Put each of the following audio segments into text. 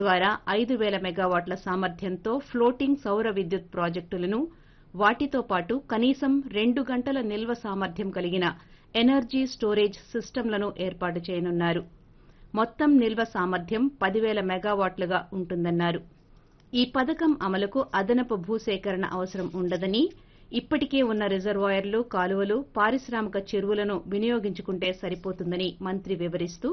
ద్వారా ఐదు పేల మెగావాట్ల సామర్థ్యంతో ఫ్లోటింగ్ సౌర విద్యుత్ ప్రాజెక్టులను వాటితో పాటు కనీసం రెండు గంటల నిల్వ సామర్థ్యం కలిగిన ఎనర్జీ స్టోరేజ్ సిస్టమ్లను ఏర్పాటు చేయనున్నారు మొత్తం నిల్వ సామర్థ్యం పదివేల మెగావాట్లుగా ఉంటుందన్నారు ఈ పథకం అమలుకు అదనపు భూసేకరణ అవసరం ఉండదని ఇప్పటికే ఉన్న రిజర్వాయర్లు కాలువలు పారిశ్రామిక చెరువులను వినియోగించుకుంటే సరిపోతుందని మంత్రి వివరిస్తూ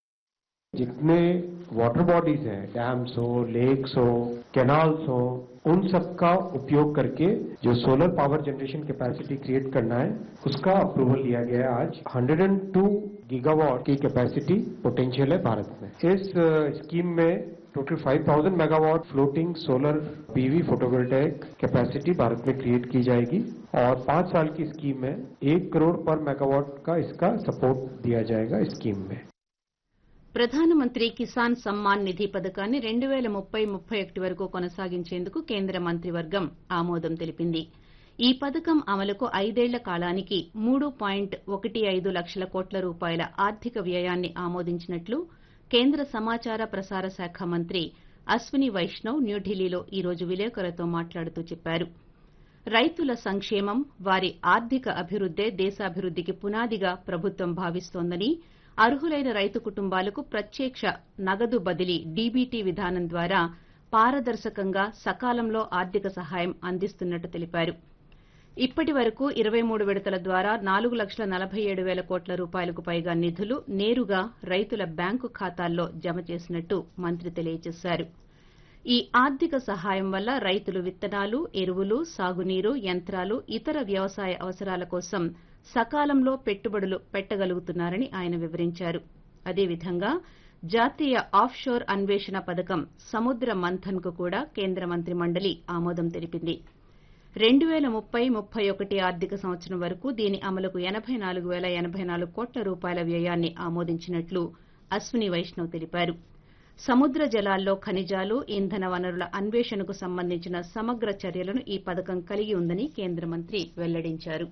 जितने वाटर बॉडीज हैं डैम्स हो लेक्स हो कैनाल्स हो उन सब का उपयोग करके जो solar power generation capacity create करना है उसका अप्रूवल लिया गया है आज 102 गीगावाट की कैपेसिटी पोटेंशियल है भारत में इस स्कीम में total 5000 megawatt floating solar PV photovoltaic capacity Bharat में क्रिएट की जाएगी और पांच साल की स्कीम में एक करोड़ पर मेगावाट का इसका सपोर्ट दिया जाएगा इस स्कीम में ప్రధానమంత్రి కిసాన్ సమ్మాన్ నిధి పథకాన్ని రెండు పేల ముప్పై ముప్పై ఒకటి వరకు కొనసాగించేందుకు కేంద్ర మంత్రివర్గం ఆమోదం తెలిపింది ఈ పథకం అమలుకు ఐదేళ్ల కాలానికి మూడు పాయింట్ ఒకటి ఐదు లక్షల కోట్ల రూపాయల ఆర్థిక వ్యయాన్ని ఆమోదించినట్లు కేంద్ర సమాచార ప్రసార శాఖ మంత్రి అశ్విని వైష్ణవ్ న్యూఢిల్లీలో ఈ రోజు విలేకరులతో మాట్లాడుతూ చెప్పారు రైతుల సంక్షేమం వారి ఆర్థిక అభివృద్దే దేశాభివృద్దికి పునాదిగా ప్రభుత్వం భావిస్తోందని అర్హులైన రైతు కుటుంబాలకు ప్రత్యక్ష నగదు బదిలీ డీబీటీ విధానం ద్వారా పారదర్శకంగా సకాలంలో ఆర్థిక సహాయం అందిస్తున్నట్టు తెలిపారు ఇప్పటి వరకు ఇరవై మూడు విడతల ద్వారా నాలుగు లక్షల నలభై ఏడు పేల కోట్ల రూపాయలకు పైగా నిధులు నేరుగా రైతుల బ్యాంకు ఖాతాల్లో జమ చేసినట్టు మంత్రి తెలియజేశారు ఈ ఆర్థిక సహాయం వల్ల రైతులు విత్తనాలు ఎరువులు సాగునీరు యంత్రాలు ఇతర వ్యవసాయ అవసరాల కోసం సకాలంలో పెట్టుబడులు పెట్టగలుగుతున్నారని ఆయన వివరించారు అదేవిధంగా జాతీయ ఆఫ్ షోర్ అన్వేషణ పథకం సముద్ర మంథన్ కు కూడా కేంద్ర మంత్రి మండలి ఆమోదం తెలిపింది రెండు పేల ముప్పై ముప్పై ఒకటి ఆర్థిక సంవత్సరం వరకు దీని అమలుకు ఎనబై నాలుగు పేల ఎనబై నాలుగు కోట్ల రూపాయల వ్యయాన్ని ఆమోదించినట్లు అశ్విని వైష్ణవ్ తెలిపారు సముద్ర జలాల్లో ఖనిజాలు ఇంధన వనరుల అన్వేషణకు సంబంధించిన సమగ్ర చర్యలను ఈ పథకం కలిగి ఉందని కేంద్ర మంత్రి వెల్లడించారు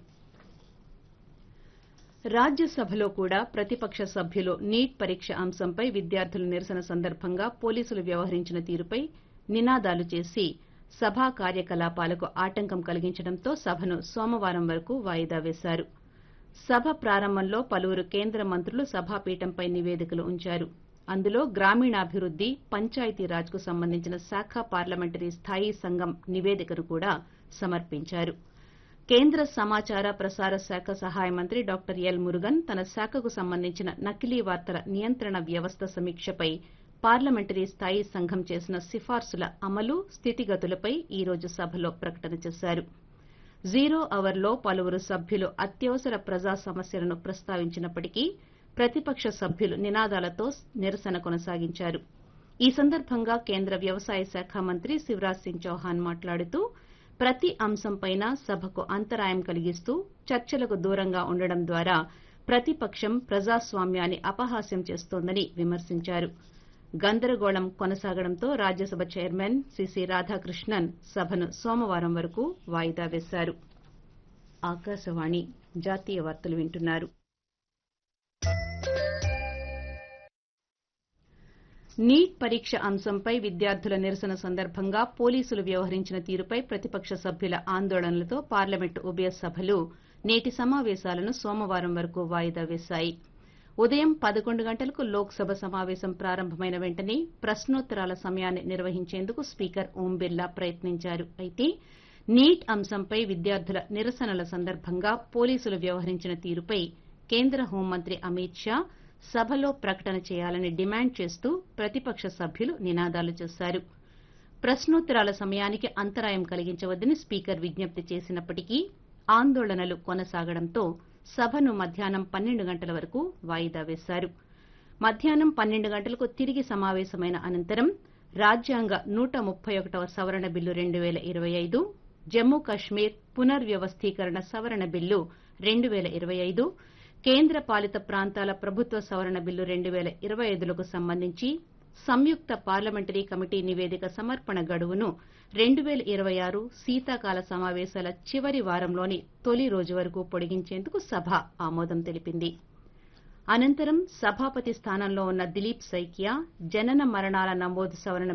రాజ్యసభలో కూడా ప్రతిపక్ష సభ్యులు నీట్ పరీక్ష అంశంపై విద్యార్థుల నిరసన సందర్భంగా పోలీసులు వ్యవహరించిన తీరుపై నినాదాలు చేసి సభా కార్యకలాపాలకు ఆటంకం కలిగించడంతో సభను సోమవారం వరకు వాయిదా వేశారు సభ ప్రారంభంలో పలువురు కేంద్ర మంత్రులు సభాపీఠంపై నివేదికలు ఉంచారు అందులో గ్రామీణాభివృద్ది పంచాయతీరాజ్కు సంబంధించిన శాఖ పార్లమెంటరీ స్థాయీ సంఘం నివేదికను కూడా సమర్పించారు కేంద్ర సమాచార ప్రసార శాఖ సహాయ మంత్రి డాక్టర్ ఎల్ మురుగన్ తన శాఖకు సంబంధించిన నకిలీ వార్తల నియంత్రణ వ్యవస్థ సమీక్షపై పార్లమెంటరీ స్థాయీ సంఘం చేసిన సిఫార్సుల అమలు స్థితిగతులపై ఈ రోజు సభలో ప్రకటన చేశారు జీరో అవర్లో పలువురు సభ్యులు అత్యవసర ప్రజా సమస్యలను ప్రస్తావించినప్పటికీ ప్రతిపక్ష సభ్యులు నినాదాలతో నిరసన కొనసాగించారు ఈ సందర్భంగా కేంద్ర వ్యవసాయ శాఖ మంత్రి శివరాజ్ సింగ్ చౌహాన్ మాట్లాడుతూ ప్రతి అంశంపైన సభకు అంతరాయం కలిగిస్తూ చర్చలకు దూరంగా ఉండడం ద్వారా ప్రతిపక్షం ప్రజాస్వామ్యాన్ని అపహాస్యం చేస్తోందని విమర్శించారు గందరగోళం కొనసాగడంతో రాజ్యసభ చైర్మన్ సిసి రాధాకృష్ణన్ సభను సోమవారం వరకు వాయిదా వేశారు ఆకాశవాణి జాతీయ వార్తలు వింటున్నారు నీట్ పరీక్ష అంశంపై విద్యార్థుల నిరసన సందర్భంగా పోలీసులు వ్యవహరించిన తీరుపై ప్రతిపక్ష సభ్యుల ఆందోళనలతో పార్లమెంటు ఉభయ సభలు నేటి సమావేశాలను సోమవారం వరకు వాయిదా వేశాయి ఉదయం పదకొండు గంటలకు లోక్సభ సమావేశం ప్రారంభమైన వెంటనే ప్రశ్నోత్తరాల సమయాన్ని నిర్వహించేందుకు స్పీకర్ ఓం బిర్లా ప్రయత్నించారు అయితే నీట్ అంశంపై విద్యార్థుల నిరసనల సందర్భంగా పోలీసులు వ్యవహరించిన తీరుపై కేంద్ర హోంమంత్రి అమిత్ షా సభలో ప్రకటన చేయాలని డిమాండ్ చేస్తూ ప్రతిపక్ష సభ్యులు నినాదాలు చేశారు ప్రశ్నోత్తరాల సమయానికి అంతరాయం కలిగించవద్దని స్పీకర్ విజ్ఞప్తి చేసినప్పటికీ ఆందోళనలు కొనసాగడంతో సభను మధ్యాహ్నం పన్నెండు గంటల వరకు వాయిదా వేశారు మధ్యాహ్నం పన్నెండు గంటలకు తిరిగి సమావేశమైన అనంతరం రాజ్యాంగ నూట ముప్పై ఒకటవ సవరణ బిల్లు రెండు పేల ఇరవై ఐదు జమ్మూ కశ్మీర్ పునర్వ్యవస్థీకరణ సవరణ బిల్లు రెండు పేల ఇరవై ఐదు కేంద్ర పాలిత ప్రాంతాల ప్రభుత్వ సవరణ బిల్లు రెండు పేల ఇరవై ఐదులకు సంబంధించి సంయుక్త పార్లమెంటరీ కమిటీ నివేదిక సమర్పణ గడువును రెండు పేల ఇరవై ఆరు శీతాకాల సమావేశాల చివరి వారంలోని తొలి రోజు వరకు పొడిగించేందుకు సభ ఆమోదం తెలిపింది అనంతరం సభాపతి స్థానంలో ఉన్న దిలీప్ సైకియా జనన మరణాల నమోదు సవరణ